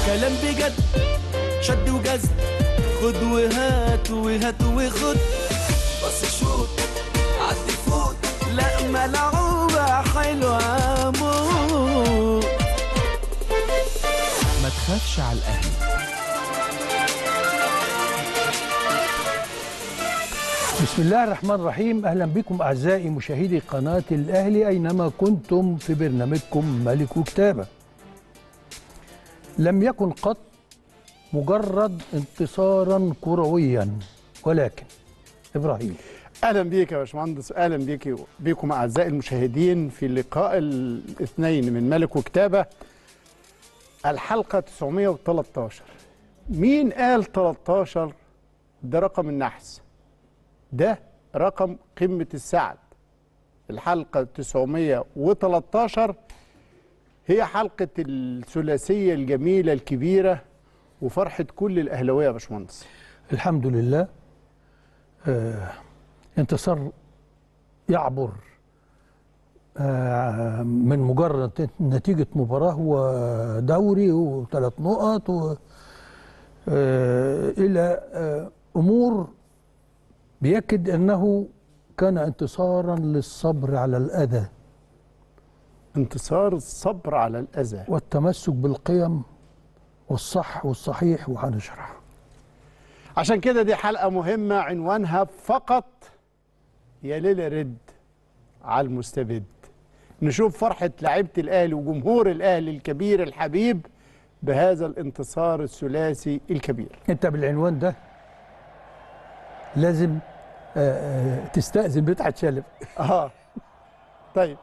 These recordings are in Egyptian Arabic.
كلام بجد شد وجذب خد وهات وهات وخد بص شوط عدي فوت لا ملعوبة حلوة موت ما تخافش على الأهلي بسم الله الرحمن الرحيم اهلا بكم اعزائي مشاهدي قناه الاهلي اينما كنتم في برنامجكم ملك وكتابه. لم يكن قط مجرد انتصارا كرويا ولكن ابراهيم اهلا بيك يا باشمهندس اهلا بيك بيكم اعزائي المشاهدين في اللقاء الاثنين من ملك وكتابه الحلقه 913 مين قال 13 ده رقم النحس ده رقم قمه السعد الحلقه 913 هي حلقه الثلاثيه الجميله الكبيره وفرحه كل الاهلاويه يا باشمهندس الحمد لله آه انتصار يعبر آه من مجرد نتيجة مباراة ودوري وثلاث نقط و آه إلى آه أمور بيأكد أنه كان انتصارا للصبر على الأذى انتصار الصبر على الاذى والتمسك بالقيم والصح والصحيح وهنشرح عشان كده دي حلقة مهمة عنوانها فقط يا ليلة رد على المستبد نشوف فرحة لعيبة الأهلي وجمهور الأهلي الكبير الحبيب بهذا الانتصار الثلاثي الكبير انت بالعنوان ده لازم آه، آه، تستأذن مدحت شلبي اه طيب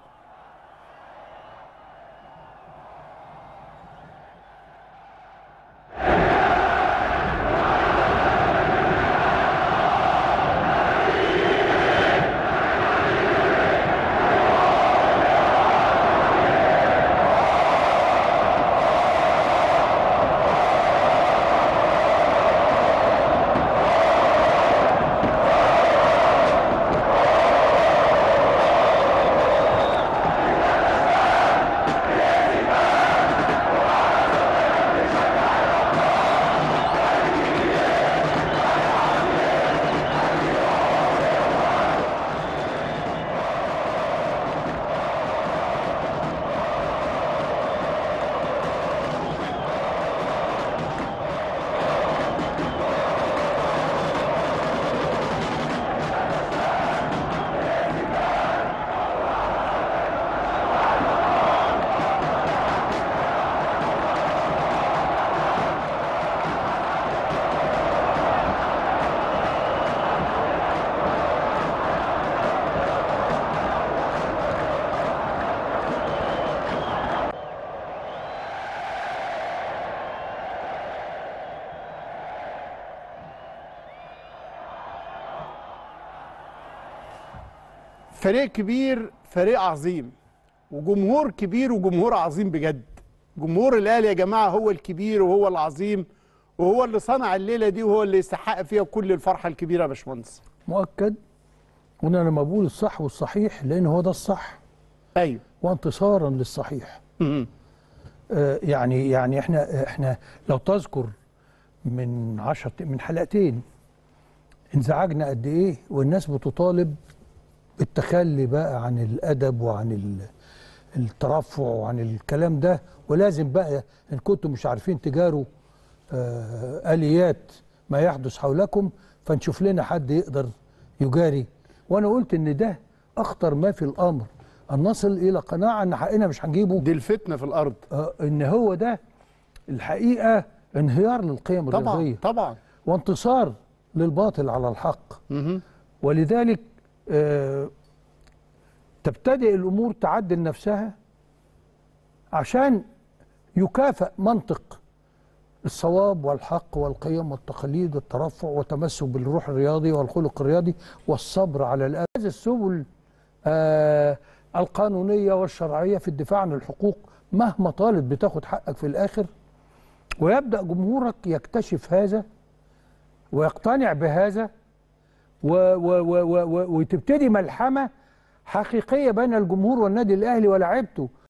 فريق كبير فريق عظيم وجمهور كبير وجمهور عظيم بجد جمهور الاهلي يا جماعه هو الكبير وهو العظيم وهو اللي صنع الليله دي وهو اللي يستحق فيها كل الفرحه الكبيره يا باشمهندس مؤكد وانا لما بقول الصح والصحيح لان هو ده الصح ايوه وانتصارا للصحيح مم. آه، يعني يعني احنا احنا لو تذكر من عشرة من حلقتين انزعجنا قد ايه والناس بتطالب بالتخلي بقى عن الادب وعن ال- الترفع وعن الكلام ده ولازم بقى ان كنتم مش عارفين تجاروا آه، اليات ما يحدث حولكم فنشوف لنا حد يقدر يجاري وانا قلت ان ده اخطر ما في الامر ان نصل الى قناعه ان حقنا مش هنجيبه دي الفتنه في الارض آه، ان هو ده الحقيقه انهيار للقيم طبعا الرياضيه طبعا وانتصار للباطل على الحق مهم. ولذلك آه، تبتدئ الامور تعدل نفسها عشان يكافئ منطق الصواب والحق والقيم والتقاليد والترفع والتمسك بالروح الرياضي والخلق الرياضي والصبر على الأذى هذه السبل آه القانونية والشرعية في الدفاع عن الحقوق مهما طالت بتاخد حقك في الآخر ويبدأ جمهورك يكتشف هذا ويقتنع بهذا و و و و و وتبتدي ملحمة حقيقية بين الجمهور والنادي الأهلي ولاعيبته